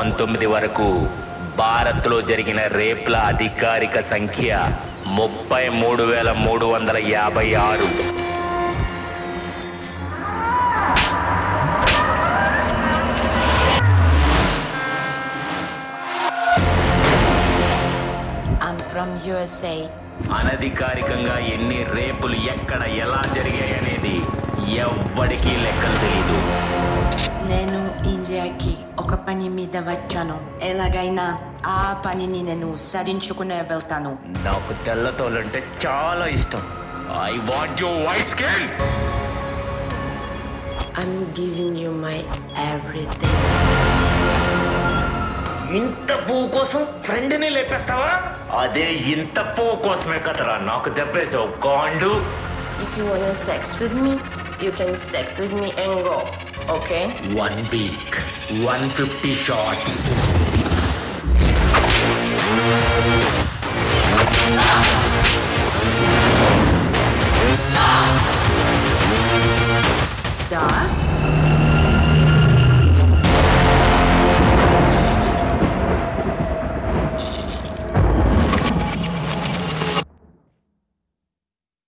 పంతొమ్మిది వరకు భారత్లో జరిగిన రేప్ల అధికారిక సంఖ్య ముప్పై మూడు వేల మూడు వందల యాభై ఆరు I'm from USA. అనధికారికంగా ఎన్ని రేపులు ఎక్కడ ఎలా జరిగాయనేది ఎవ్వడికీ లెక్కలు తెలీదు నేను ఇండియాకి ఒక పని మీద వచ్చాను ఎలాగైనా ఆ పనిని నేను సాధించుకునే వెళ్తాను నాకు తెల్లతోలంటే చాలా ఇష్టం I want you white skin I'm giving you my everything. ఇంత పువ్వు కోసం ఫ్రెండ్ని లేపేస్తావా అదే ఇంత పువ్వు కోసమే కదరా నాకు దెబ్బేసావు కాండు If you wanna sex with me, you can sex with me and go. Okay? One week one fifty short